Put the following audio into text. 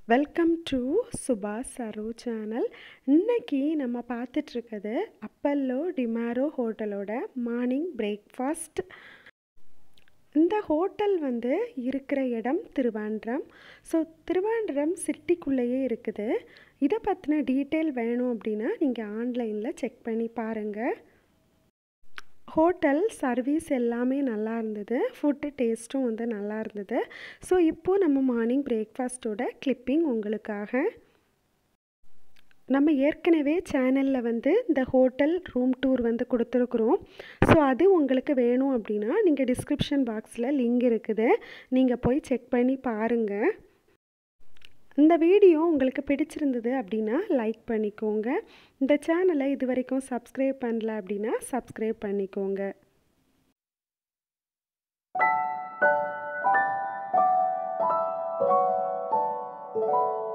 Welcome to Subha Saro channel இன்னைக்கு நம்ம பார்த்துட்ருக்கிறது Apollo டிமாரோ ஹோட்டலோட மார்னிங் பிரேக்ஃபாஸ்ட் இந்த ஹோட்டல் வந்து இருக்கிற இடம் திருவாண்டம் ஸோ திருவாண்டம் சிட்டிக்குள்ளேயே இருக்குது இதை பற்றின டீட்டெயில் வேணும் அப்படின்னா நீங்கள் ஆன்லைனில் செக் பண்ணி பாருங்கள் ஹோட்டல் சர்வீஸ் எல்லாமே நல்லா இருந்தது ஃபுட்டு டேஸ்ட்டும் வந்து நல்லா இருந்தது ஸோ இப்போது நம்ம மார்னிங் பிரேக்ஃபாஸ்ட்டோட கிளிப்பிங் உங்களுக்காக நம்ம ஏற்கனவே சேனலில் வந்து இந்த ஹோட்டல் ரூம் டூர் வந்து கொடுத்துருக்குறோம் ஸோ அது உங்களுக்கு வேணும் அப்படின்னா நீங்கள் டிஸ்கிரிப்ஷன் பாக்ஸில் லிங்க் இருக்குது நீங்கள் போய் செக் பண்ணி பாருங்கள் இந்த வீடியோ உங்களுக்கு பிடிச்சிருந்தது அப்படின்னா லைக் பண்ணிக்கோங்க இந்த சேனலை இது வரைக்கும் சப்ஸ்கிரைப் பண்ணல அப்படின்னா சப்ஸ்கிரைப் பண்ணிக்கோங்க Thank you.